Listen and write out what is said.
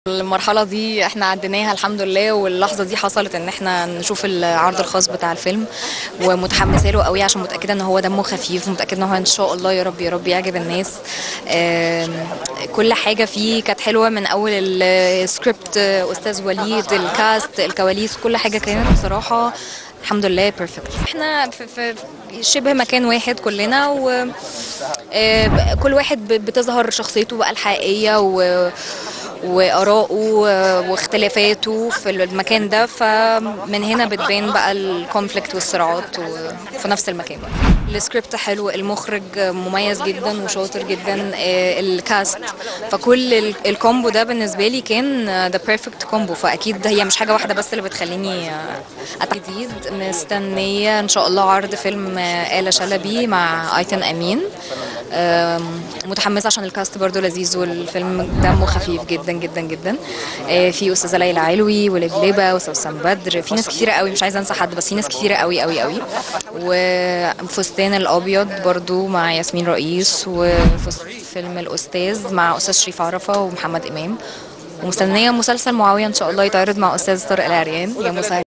المرحلة دي احنا عديناها الحمد لله واللحظة دي حصلت ان احنا نشوف العرض الخاص بتاع الفيلم ومتحمسة له قوي عشان متأكدة ان هو دمه خفيف ومتأكدة ان هو ان شاء الله يا رب يا رب يعجب الناس آم، كل حاجة فيه كانت حلوة من اول السكريبت استاذ وليد الكاست الكواليس كل حاجة كانت بصراحة الحمد لله بيرفكت احنا في, في شبه مكان واحد كلنا و آه، كل واحد ب- بتظهر شخصيته بقى الحقيقية و وآراءه واختلافاته في المكان ده فمن هنا بتبان بقى الكونفليكت والصراعات و- في نفس المكان السكريبت حلو المخرج مميز جدا وشاطر جدا آه، الكاست فكل ال- الكومبو ده بالنسبة لي كان ذا بيرفكت كومبو فأكيد هي مش حاجة واحدة بس اللي بتخليني آه، أتعب جديد مستنية إن شاء الله عرض فيلم آه، آلة شلبي مع أيتن أمين آم، متحمسة عشان الكاست برضو لذيذ والفيلم دمه خفيف جدا جدا جدا آه، في أستاذة ليلى علوي ولبلبة وسوسن بدر في ناس كتيرة قوي مش عايزة أنسى حد بس في ناس كتيرة قوي قوي قوي وفستان الأبيض برضو مع ياسمين رئيس وفيلم الأستاذ مع أستاذ شريف عرفة ومحمد إمام ومستنية مسلسل معاوية إن شاء الله يتعرض مع أستاذ طارق العريان يا مسهل